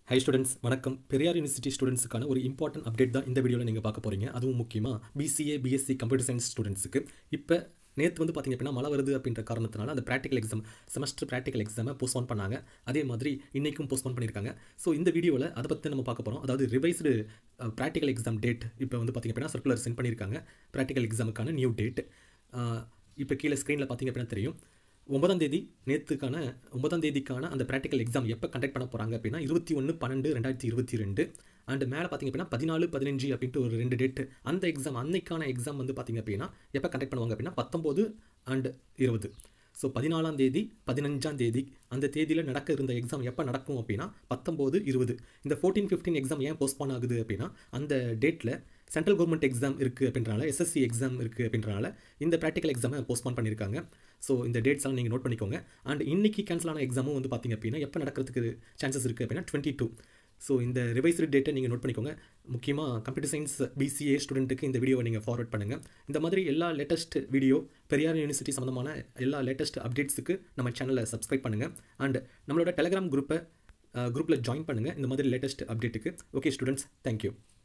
high students வணக்கம் Periyar university ஸ்டூடெண்ட்ஸுக்கான ஒரு important update தான் இந்த வீடியோவில் நீங்கள் பார்க்க போகிறீங்க அதுவும் முக்கியமாக பிசிஏ பிஎஸ்சி கம்ப்யூட்டர் சயின்ஸ் ஸ்டூடெண்ட்ஸுக்கு இப்போ நேற்று வந்து பார்த்திங்க அப்படின்னா மழை வருது அப்படின்ற காரணத்தினால அந்த ப்ராக்டிக்கல் எக்ஸாம் செமஸ்டர் ப்ராக்டிக்கல் எக்ஸாமை போஸ்ட்போன் பண்ணாங்க அதே மாதிரி இன்றைக்கும் போஸ்ட்போன் பண்ணியிருக்காங்க ஸோ இந்த வீடியோவில் அதை பற்றி நம்ம பார்க்க போகிறோம் அதாவது ரிவைஸ்டு ப்ராக்டிக்கல் எக்ஸாம் டேட் இப்போ வந்து பார்த்திங்க அப்படின்னா சர்க்குலர் சென்ட் பண்ணியிருக்காங்க ப்ராக்டிக்கல் எக்ஸாமுக்கான நியூ டேட் இப்போ கீழே ஸ்க்ரீனில் பார்த்திங்க அப்படின்னா தெரியும் ஒன்பதாம் தேதி நேற்றுக்கான ஒன்பதாம் தேதிக்கான அந்த ப்ராக்டிக்கல் எக்ஸாம் எப்போ கண்டக்ட் பண்ண போகிறாங்க அப்படின்னா இருபத்தி ஒன்று பன்னெண்டு ரெண்டாயிரத்தி இருபத்தி ரெண்டு அண்ட் மேலே பார்த்திங்க அப்படின்னா பதினாலு பதினஞ்சு அப்படின்ட்டு ஒரு ரெண்டு டேட்டு அந்த எக்ஸாம் அன்னைக்கான எக்ஸாம் வந்து பார்த்திங்க அப்படின்னா எப்போ கண்டக்ட் பண்ணுவாங்க அப்படின்னா பத்தொம்போது அண்ட் இருபது ஸோ பதினாலாம் தேதி பதினஞ்சாம் தேதி அந்த தேதியில் நடக்க இருந்த எக்ஸாம் எப்போ நடக்கும் அப்படின்னா பத்தொம்போது இருபது இந்த ஃபோர்டீன் ஃபிஃப்டீன் எக்ஸாம் ஏன் போஸ்ட்பான் ஆகுது அப்படின்னா அந்த டேட்டில் சென்ட்ரல் கவர்மெண்ட் எக்ஸாம் இருக்குது அப்படின்றனால எஸ்எஸ்சி எக்ஸாம் இருக்குது அப்படின்றனால இந்த ப்ராக்டிக்கல் எக்ஸாமை போஸ்ட்பான் பண்ணியிருக்காங்க ஸோ இந்த டேட்ஸ் எல்லாம் நீங்கள் நோட் பண்ணிக்கோங்க அண்ட் இன்னைக்கு கேன்சல் ஆன எக்ஸாமும் வந்து பார்த்திங்க அப்படின்னா எப்போ நடக்கிறதுக்கு சான்சஸ் இருக்குது அப்படின்னா டுவெண்ட்டி டூ ஸோ இந்த ரிவைஸ்டு டேட்டை நீங்கள் நோட் பண்ணிக்கோங்க முக்கியமாக கம்ப்யூட்டர் சயின்ஸ் பிசிஏ ஸ்டூடெண்ட்டுக்கு இந்த வீடியோவை நீங்கள் ஃபார்வர்ட் பண்ணுங்கள் இந்த மாதிரி எல்லா லேட்டஸ்ட் வீடியோ பெரியார் யூனிவர்சிட்டி சம்மந்தமான எல்லா லேட்டஸ்ட் அப்டேட்ஸுக்கு நம்ம சேனலை சப்ஸ்கிரைப் பண்ணுங்கள் அண்ட் நம்மளோட டெலிகிராம் குரூப்பை குரூப்பில் ஜாயின் பண்ணுங்கள் இந்த மாதிரி லேட்டஸ்ட் அப்டேட்டுக்கு ஓகே ஸ்டூடெண்ட்ஸ் தேங்க்யூ